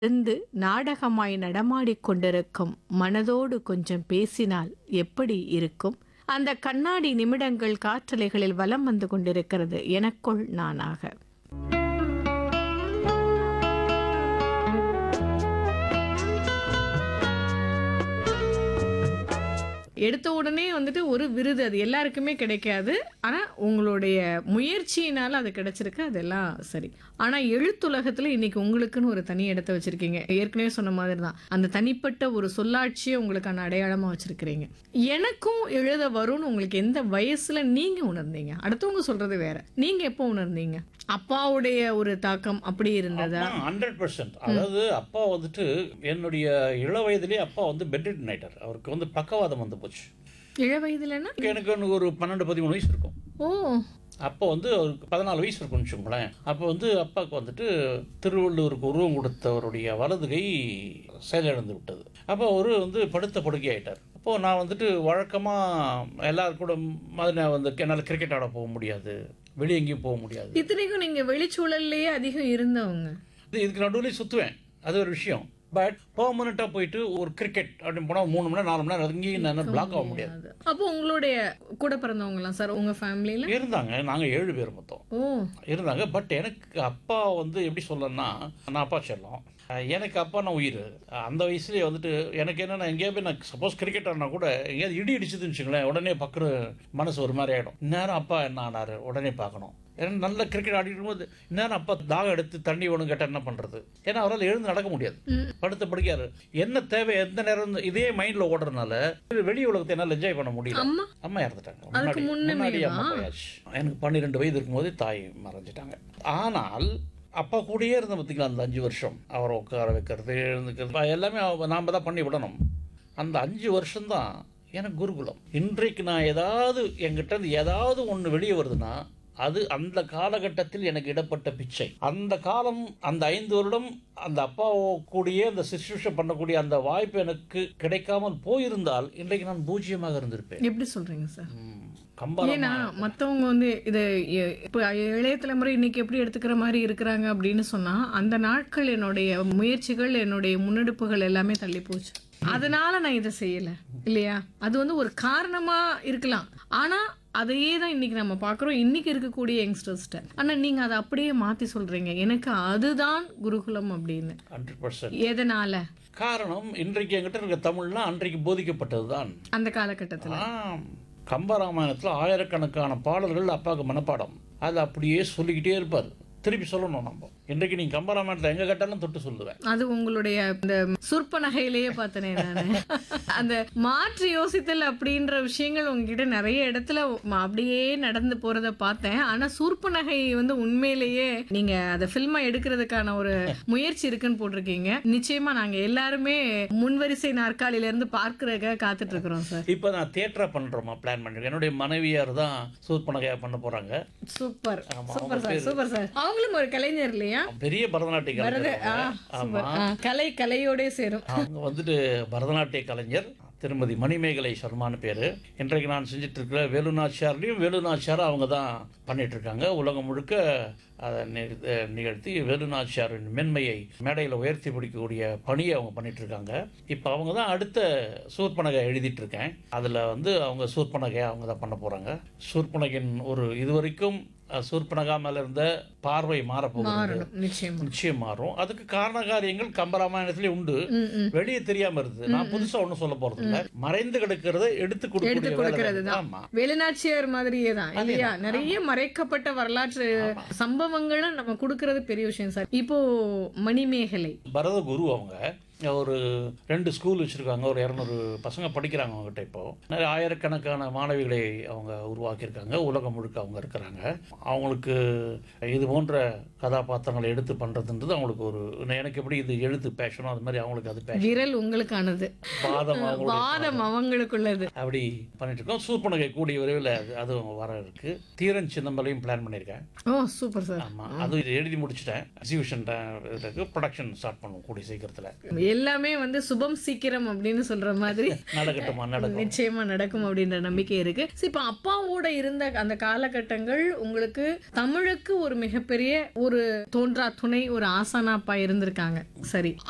இருந்து நாடகமாய் நடமாடிக் கொண்டிருக்கும் மனதோடு கொஞ்சம் பேசினால் எப்படி இருக்கும் அந்த கண்ணாடி நிமிடங்கள் காற்றலைகளில் வலம் வந்து கொண்டிருக்கிறது எனக்குள் நானாக எடுத்த உடனே வந்துட்டு ஒரு விருது அது எல்லாருக்குமே கிடைக்காது ஆனா உங்களுடைய முயற்சியினால அது கிடைச்சிருக்கு அதெல்லாம் சரி ஆனா எழுத்துலகத்துல இன்னைக்கு உங்களுக்குன்னு ஒரு தனி இடத்த வச்சிருக்கீங்க ஏற்கனவே சொன்ன மாதிரி தான் அந்த தனிப்பட்ட ஒரு சொல்லாட்சியை உங்களுக்கான அடையாளமா வச்சிருக்கிறீங்க எனக்கும் எழுத வரும்னு உங்களுக்கு எந்த வயசுல நீங்க உணர்ந்தீங்க அடுத்தவங்க சொல்றது வேற நீங்க எப்போ உணர்ந்தீங்க அப்பாவுடைய ஒரு தாக்கம் அப்படி இருந்ததா ஹண்ட்ரட் பர்சன்ட் அதாவது அப்பா வந்துட்டு என்னுடைய இள வயதிலேயே அப்பா வந்து பெட்ரிட் நைட்டர் அவருக்கு வந்து பக்கவாதம் வந்து போச்சு இள வயதுலன்னா எனக்கு எனக்கு ஒரு பன்னெண்டு பதிமூணு வயசு இருக்கும் ஓ அப்போ வந்து அவருக்கு பதினாலு வயசு இருக்கும்னு வச்சுக்கோங்களேன் அப்போ வந்து அப்பாவுக்கு வந்துட்டு திருவள்ளூருக்கு உருவம் கொடுத்தவருடைய வலது கை செயலிழந்து விட்டது அப்போ அவர் வந்து படுத்த படுக்கை ஆயிட்டார் அப்போ நான் வந்துட்டு வழக்கமாக எல்லாரும் கூட மாதிரி நான் வந்து என்னால் கிரிக்கெட் ஆட போக முடியாது வெளியே எங்கேயும் போக முடியாது இத்தனைக்கும் நீங்க வெளிச்சூழல்லையே அதிகம் இருந்தவங்க இது இதுக்கு நடுவில் சுற்றுவேன் அது ஒரு விஷயம் பட் பெர்மனெண்ட்டாக போயிட்டு ஒரு கிரிக்கெட் அப்படின்னு போனால் மூணு மணி நேரம் நாலு மணி நேரம் அங்கேயும் நான் பிளாக் ஆக முடியாது அப்போ உங்களுடைய கூட பிறந்தவங்கலாம் சார் உங்க ஃபேமிலியில இருந்தாங்க நாங்கள் ஏழு பேர் மொத்தம் ஓ இருந்தாங்க பட் எனக்கு அப்பா வந்து எப்படி சொல்லணும்னா நான் அப்பா செல்லம் அஹ் எனக்கு அப்பா நான் உயிர் அந்த வயசுலேயே வந்துட்டு எனக்கு என்னென்னா எங்கேயா போய் நான் சப்போஸ் கிரிக்கெட் ஆடினா கூட எங்கேயாவது இடி இடிச்சதுன்னு வச்சுங்களேன் உடனே பக்குற மனசு ஒரு மாதிரி ஆகிடும் இந்நேரம் அப்பா என்ன ஆனார் உடனே பார்க்கணும் ஏன்னா நல்ல கிரிக்கெட் ஆடிட்டு இருக்கும்போது இந்நேரம் அப்பா தாகம் எடுத்து தண்ணி வேணும் கேட்டால் என்ன பண்ணுறது ஏன்னா அவரால் எழுந்து நடக்க முடியாது படுத்த படுக்காரு என்ன தேவை எந்த நேரம் இதே மைண்டில் ஓடுறதுனால வெளி உலகத்தை என்னால் என்ஜாய் பண்ண முடியல அம்மா அம்மா இறந்துட்டாங்க அதுக்கு முன்னாடி முன்னாடி முன்னமேவா? அம்மா போயாச்சு எனக்கு பன்னிரெண்டு வயது இருக்கும்போது தாய் மறைஞ்சிட்டாங்க ஆனால் அப்பா கூடயே இருந்த பார்த்தீங்களா அந்த அஞ்சு வருஷம் அவரை உட்கார வைக்கிறது எழுந்துக்கிறது எல்லாமே நாம் தான் பண்ணி விடணும் அந்த அஞ்சு வருஷம்தான் எனக்கு குருகுலம் இன்றைக்கு நான் ஏதாவது என்கிட்ட இருந்து ஏதாவது ஒன்று வெளியே வருதுன்னா அது அந்த காலகட்டத்தில் எனக்கு இடப்பட்ட பிச்சை அந்த காலம் அந்த ஐந்து வருடம் அந்த அப்பா கூடயே அந்த சிசுஷை பண்ணக்கூடிய அந்த வாய்ப்பு எனக்கு கிடைக்காமல் போயிருந்தால் இன்றைக்கு நான் பூஜ்ஜியமாக இருந்திருப்பேன் எப்படி சொல்றீங்க சார் ம், கம்பராமாயணம் ஏன்னா மத்தவங்க வந்து இதை எ- இப்ப இளைய தலைமுறை இன்னைக்கு எப்படி எடுத்துக்கிற மாதிரி இருக்கிறாங்க அப்படின்னு சொன்னா அந்த நாட்கள் என்னுடைய முயற்சிகள் என்னுடைய முன்னெடுப்புகள் எல்லாமே தள்ளி போச்சு அதனால நான் இதை செய்யல இல்லையா அது வந்து ஒரு காரணமா இருக்கலாம் ஆனா அதையே தான் இன்னைக்கு நம்ம பார்க்குறோம் இன்னைக்கு இருக்கக்கூடிய யங்ஸ்டர்ஸ்ட்ட ஆனா நீங்க அதை அப்படியே மாத்தி சொல்றீங்க எனக்கு அதுதான் குருகுலம் அப்படின்னு ஹண்ட்ரட் பர்சன்ட் எதனால காரணம் இன்றைக்கு என்கிட்ட இருக்க தமிழ்னா அன்றைக்கு போதிக்கப்பட்டது தான் அந்த காலகட்டத்துல ஆம் கம்பராமாயணத்தில் ஆயிரக்கணக்கான பாடல்கள் அப்பாவுக்கு மனப்பாடம் அது அப்படியே சொல்லிக்கிட்டே இருப்பார் திருப்பி சொல்லணும் நம்ம இன்றைக்கு நீ கம்பராமாயணத்தில் எங்கே கேட்டாலும் தொட்டு சொல்லுவேன் அது உங்களுடைய இந்த சுற்ப நகையிலேயே பார்த்தனே நானு அந்த மாற்றி யோசித்தல் அப்படின்ற விஷயங்கள் உங்ககிட்ட நிறைய இடத்துல ம- அப்படியே நடந்து போறத பார்த்தேன் ஆனா சூர்ப்ப நகை வந்து உண்மையிலேயே நீங்க அதை ஃபில்மா எடுக்கிறதுக்கான ஒரு முயற்சி இருக்குன்னு போட்டிருக்கீங்க நிச்சயமா நாங்க எல்லாருமே முன்வரிசை நாற்காலியில இருந்து பார்க்கறதுக்காக காத்துட்டு இருக்கிறோம் சார் இப்போ நான் தியேட்டரா பண்ணுறோமா பிளான் பண்ணிருக்கேன் என்னுடைய மனைவியார் தான் சூர்பனகையா பண்ண போகிறாங்க சூப்பர் ஆமா, சூப்பர் சார் சூப்பர் சார் அவங்களும் ஒரு கலைஞர் இல்லையா பெரிய பரதநாட்டிய கலைஞர் ஆ, அவங்க. சூப்பர். ஆமா ஆ, கலை கலையோட சேரும் அவங்க வந்துட்டு பரதநாட்டிய கலைஞர் திருமதி மணிமேகலை சர்மான்னு பேர் இன்றைக்கு நான் செஞ்சுட்டு இருக்கிற வேலுநாச்சியார்லையும் வேலுநாச்சியார் அவங்க தான் பண்ணிட்டு இருக்காங்க உலகம் முழுக்க அதை நி- அஹ் நிகழ்த்தி வேலுநாச்சியாரின் மென்மையை மேடையில் உயர்த்தி பிடிக்கக்கூடிய பணியை அவங்க பண்ணிட்டு இருக்காங்க இப்போ அவங்க தான் அடுத்த சூர்பனகை எழுதிட்டு இருக்கேன் அதில் வந்து அவங்க சூர்பனகை அவங்க தான் பண்ண போகிறாங்க சூர்பனகின் ஒரு இதுவரைக்கும் அஹ், சூர்பனகா மேல இருந்த பார்வை மாறப்போகுது மாறணும் நிச்சயமா நிச்சயம் மாறும் அதுக்கு காரண காரியங்கள் கம்பராமாயணத்திலே உண்டு ம், ம். வெளியே தெரியாம இருக்குது நான் புதுசா ஒண்ணும் சொல்ல போறது இல்ல மறைந்து கிடக்கிறத எடுத்து எடுத்து கொடுக்கக்கூடிய கொடுக்கிறது வேலை தான் ஆமா வேலுநாச்சியார் மாதிரியே தான் இல்லையா நிறைய மறைக்கப்பட்ட வரலாற்று சம்பவங்களை நம்ம கொடுக்கறது பெரிய விஷயம் சார் இப்போ மணிமேகலை பரத குரு அவங்க ஒரு ரெண்டு ஸ்கூல் வச்சிருக்காங்க ஒரு இரநூறு பசங்க படிக்கிறாங்க அவங்ககிட்ட இப்போ நிறைய ஆயிரக்கணக்கான மாணவிகளை அவங்க உருவாக்கியிருக்காங்க உலகம் முழுக்க அவங்க இருக்கிறாங்க அவங்களுக்கு இது போன்ற கதாபாத்திரங்களை எடுத்து பண்றதுன்றது அவங்களுக்கு ஒரு எனக்கு எப்படி இது எழுத்து பேஷனோ அது மாதிரி அவங்களுக்கு அது பேஷன் விரல் உங்களுக்கானது பாதம் அவங்களுடைய வாதம் அவங்களுக்குள்ளது அப்படி பண்ணிட்டு இருக்கோம் சூர்பனகை கூடிய விரைவில் அது அதுவும் வர இருக்கு தீரன் சிதம்பரையும் பிளான் பண்ணியிருக்கேன் ஓ சூப்பர் சார் ஆமா அது இது எழுதி முடிச்சிட்டேன் எக்ஸிபிஷன் இருக்கு ப்ரொடக்ஷன் ஸ்டார்ட் பண்ணுவோம் கூடிய சீக்கிரத்தில் எல்லாமே வந்து சுபம் சீக்கிரம் அப்படின்னு சொல்ற மாதிரி நடக்கட்டுமா நடக்கும் நிச்சயமா நடக்கும் அப்படின்ற நம்பிக்கை இருக்கு சரி, இப்ப அப்பாவோட இருந்த அந்த காலகட்டங்கள் உங்களுக்கு தமிழுக்கு ஒரு மிகப்பெரிய ஒரு தோன்றா துணை ஒரு ஆசானாப்பா இருந்திருக்காங்க சரி